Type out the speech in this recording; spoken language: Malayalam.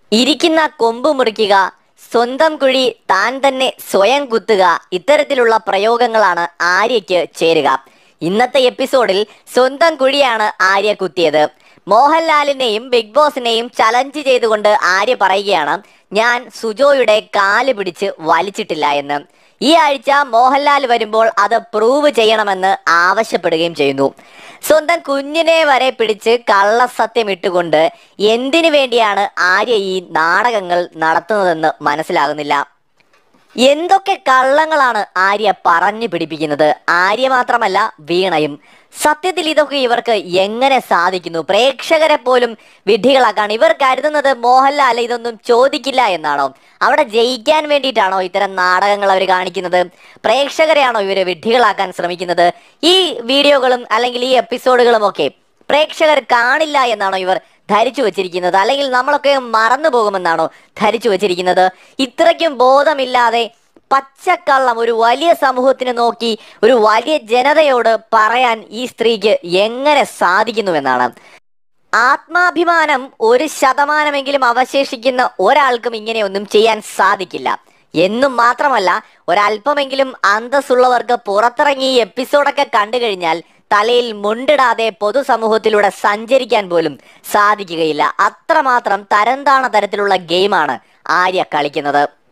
ഇരിക്കുന്ന കൊമ്പ് മുറിക്കുക സ്വന്തം കുഴി താൻ തന്നെ സ്വയം കുത്തുക ഇത്തരത്തിലുള്ള പ്രയോഗങ്ങളാണ് ആര്യയ്ക്ക് ചേരുക ഇന്നത്തെ എപ്പിസോഡിൽ സ്വന്തം കുഴിയാണ് ആര്യ കുത്തിയത് മോഹൻലാലിനെയും ബിഗ് ബോസിനെയും ചലഞ്ച് ചെയ്തുകൊണ്ട് ആര്യ പറയുകയാണ് ഞാൻ സുജോയുടെ കാല് പിടിച്ച് വലിച്ചിട്ടില്ല എന്ന് ഈ ആഴ്ച മോഹൻലാൽ വരുമ്പോൾ അത് പ്രൂവ് ചെയ്യണമെന്ന് ആവശ്യപ്പെടുകയും ചെയ്യുന്നു സ്വന്തം കുഞ്ഞിനെ വരെ പിടിച്ച് കള്ളസത്യം ഇട്ടുകൊണ്ട് എന്തിനു വേണ്ടിയാണ് ആര്യ ഈ നാടകങ്ങൾ നടത്തുന്നതെന്ന് മനസ്സിലാകുന്നില്ല എന്തൊക്കെ കള്ളങ്ങളാണ് ആര്യ പറഞ്ഞു പിടിപ്പിക്കുന്നത് ആര്യ മാത്രമല്ല വീണയും സത്യത്തിൽ ഇതൊക്കെ ഇവർക്ക് എങ്ങനെ സാധിക്കുന്നു പ്രേക്ഷകരെ പോലും വിഡ്ഢികളാക്കാണ് ഇവർ കരുതുന്നത് മോഹൻലാൽ ഇതൊന്നും ചോദിക്കില്ല എന്നാണോ അവിടെ ജയിക്കാൻ വേണ്ടിയിട്ടാണോ ഇത്തരം നാടകങ്ങൾ അവർ കാണിക്കുന്നത് പ്രേക്ഷകരെയാണോ ഇവര് വിഡ്ഢികളാക്കാൻ ശ്രമിക്കുന്നത് ഈ വീഡിയോകളും അല്ലെങ്കിൽ ഈ എപ്പിസോഡുകളും ഒക്കെ പ്രേക്ഷകർ കാണില്ല എന്നാണോ ഇവർ ധരിച്ചു വച്ചിരിക്കുന്നത് അല്ലെങ്കിൽ നമ്മളൊക്കെ മറന്നു പോകുമെന്നാണോ ധരിച്ചു വച്ചിരിക്കുന്നത് ഇത്രയ്ക്കും ബോധമില്ലാതെ പച്ചക്കള്ളം ഒരു വലിയ സമൂഹത്തിന് നോക്കി ഒരു വലിയ ജനതയോട് പറയാൻ ഈ സ്ത്രീക്ക് എങ്ങനെ സാധിക്കുന്നുവെന്നാണ് ആത്മാഭിമാനം ഒരു ശതമാനമെങ്കിലും അവശേഷിക്കുന്ന ഒരാൾക്കും ഇങ്ങനെയൊന്നും ചെയ്യാൻ സാധിക്കില്ല എന്നും മാത്രമല്ല ഒരല്പമെങ്കിലും അന്തസ്സുള്ളവർക്ക് പുറത്തിറങ്ങി ഈ എപ്പിസോഡൊക്കെ കണ്ടു കഴിഞ്ഞാൽ തലയിൽ മുണ്ടിടാതെ പൊതുസമൂഹത്തിലൂടെ സഞ്ചരിക്കാൻ പോലും സാധിക്കുകയില്ല അത്രമാത്രം തരംതാണ തരത്തിലുള്ള ഗെയിമാണ് ആര്യ കളിക്കുന്നത്